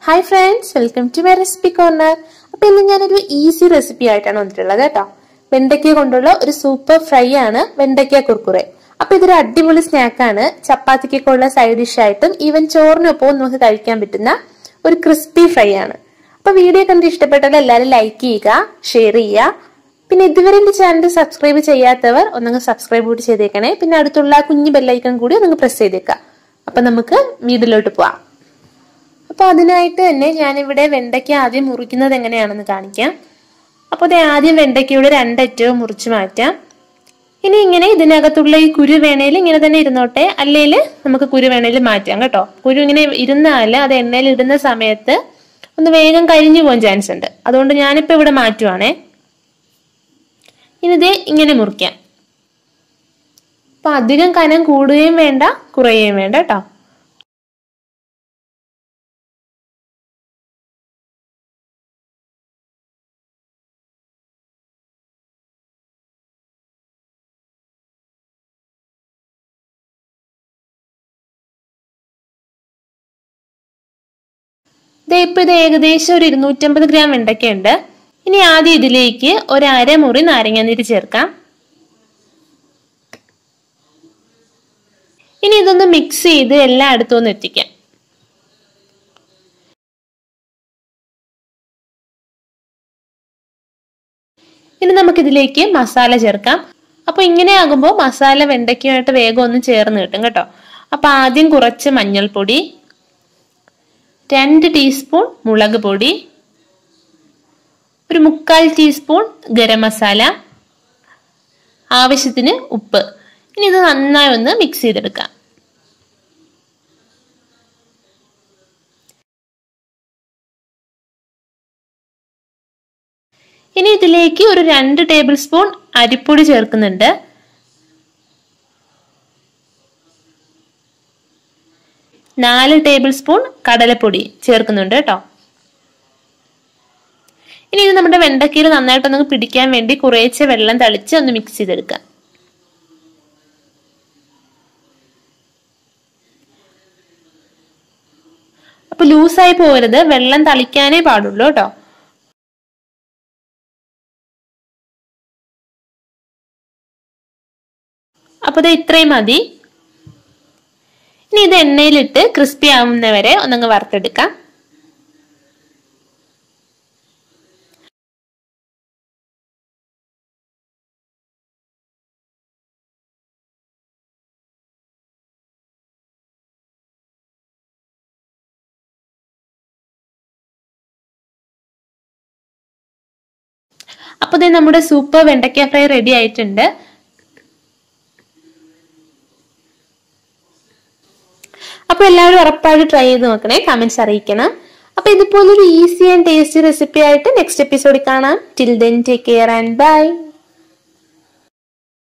hi friends welcome to my recipe corner അപ്പൊ ഇന്ന് ഞാനൊരു ഈസി റെസിപ്പി ആയിട്ടാണ് വന്നിട്ടുള്ളത് കേട്ടോ വെണ്ടയ്ക്ക കൊണ്ടുള്ള ഒരു സൂപ്പർ ഫ്രൈ ആണ് വെണ്ടയ്ക്ക കുർക്കുറെ അപ്പൊ ഇതൊരു അടിപൊളി സ്നാക്കാണ് ചപ്പാത്തിക്കൊക്കെ ഉള്ള സൈഡ് ഡിഷ് ആയിട്ടും ഈവൻ ചോറിനൊപ്പവും നമുക്ക് കഴിക്കാൻ പറ്റുന്ന ഒരു ക്രിസ്പി ഫ്രൈ ആണ് അപ്പൊ വീഡിയോ കണ്ട് ഇഷ്ടപ്പെട്ടാൽ എല്ലാവരും ലൈക്ക് ചെയ്യുക ഷെയർ ചെയ്യുക പിന്നെ ഇതുവരെ എന്റെ ചാനൽ സബ്സ്ക്രൈബ് ചെയ്യാത്തവർ ഒന്നങ്ങ് സബ്സ്ക്രൈബ് കൂടി ചെയ്തേക്കണേ പിന്നെ അടുത്തുള്ള ആ കുഞ്ഞു ബെല്ലൈക്കൺ കൂടി ഒന്നങ്ങ് പ്രസ് ചെയ്തേക്കാം അപ്പൊ നമുക്ക് വീഡിയോയിലോട്ട് പോവാം അപ്പൊ അതിനായിട്ട് തന്നെ ഞാനിവിടെ വെണ്ടയ്ക്ക ആദ്യം മുറിക്കുന്നത് എങ്ങനെയാണെന്ന് കാണിക്കാം അപ്പോൾ ഇത് ആദ്യം വെണ്ടയ്ക്കയുടെ രണ്ടറ്റവും മുറിച്ച് മാറ്റാം ഇനി ഇങ്ങനെ ഇതിനകത്തുള്ള ഈ കുരു വേണേൽ ഇങ്ങനെ തന്നെ ഇരുന്നോട്ടെ അല്ലെങ്കിൽ നമുക്ക് കുരു വേണേൽ മാറ്റാം കേട്ടോ കുരു ഇങ്ങനെ ഇരുന്നാൽ അത് എണ്ണയിൽ ഇടുന്ന സമയത്ത് ഒന്ന് വേഗം കരിഞ്ഞു പോകാൻ ചാൻസ് ഉണ്ട് അതുകൊണ്ട് ഞാനിപ്പോൾ ഇവിടെ മാറ്റുവാണേ ഇനി ഇത് ഇങ്ങനെ മുറിക്കാം അപ്പൊ അധികം കനം കൂടുകയും വേണ്ട കുറയുകയും വേണ്ട കേട്ടോ ദേ ഇപ്പൊ ഇത് ഏകദേശം ഒരു ഇരുന്നൂറ്റമ്പത് ഗ്രാം വെണ്ടയ്ക്കുണ്ട് ഇനി ആദ്യം ഇതിലേക്ക് ഒരു അരമുറി നാരങ്ങാനീര് ചേർക്കാം ഇനി ഇതൊന്ന് മിക്സ് ചെയ്ത് എല്ലായിടത്തും ഒന്ന് എത്തിക്കാം ഇനി നമുക്കിതിലേക്ക് മസാല ചേർക്കാം അപ്പൊ ഇങ്ങനെ ആകുമ്പോൾ മസാല വെണ്ടയ്ക്കുമായിട്ട് വേഗം ഒന്ന് ചേർന്ന് കിട്ടും കേട്ടോ അപ്പൊ ആദ്യം കുറച്ച് മഞ്ഞൾപ്പൊടി രണ്ട് ടീസ്പൂൺ മുളക് പൊടി ഒരു മുക്കാൽ ടീസ്പൂൺ ഗരം മസാല ആവശ്യത്തിന് ഉപ്പ് ഇനി ഇത് നന്നായി ഒന്ന് മിക്സ് ചെയ്തെടുക്കാം ഇനി ഇതിലേക്ക് ഒരു രണ്ട് ടേബിൾ സ്പൂൺ അരിപ്പൊടി ചേർക്കുന്നുണ്ട് നാല് ടേബിൾ സ്പൂൺ കടലപ്പൊടി ചേർക്കുന്നുണ്ട് കേട്ടോ ഇനി ഇത് നമ്മുടെ വെണ്ടക്കയിൽ നന്നായിട്ടൊന്ന് പിടിക്കാൻ വേണ്ടി കുറേശ്ശെ വെള്ളം തളിച്ച് ഒന്ന് മിക്സ് ചെയ്തെടുക്കാം അപ്പൊ ലൂസായി പോകരുത് വെള്ളം തളിക്കാനേ പാടുള്ളൂ കേട്ടോ അപ്പൊ ഇത് ഇത്രയും മതി ഇനി ഇത് എണ്ണയിലിട്ട് ക്രിസ്പി ആവുന്നവരെ ഒന്നങ്ങ് വറുത്തെടുക്കാം അപ്പൊ ഇത് നമ്മുടെ സൂപ്പർ വെണ്ടയ്ക്ക ഫ്രൈ റെഡി ആയിട്ടുണ്ട് അപ്പൊ എല്ലാവരും ഉറപ്പായിട്ട് ട്രൈ ചെയ്ത് നോക്കണേ കമന്റ്സ് അറിയിക്കണം അപ്പൊ ഇതുപോലൊരു ഈസി ആൻഡ് ടേസ്റ്റി റെസിപ്പി ആയിട്ട് നെക്സ്റ്റ് എപ്പിസോഡിൽ കാണാം till then take care and by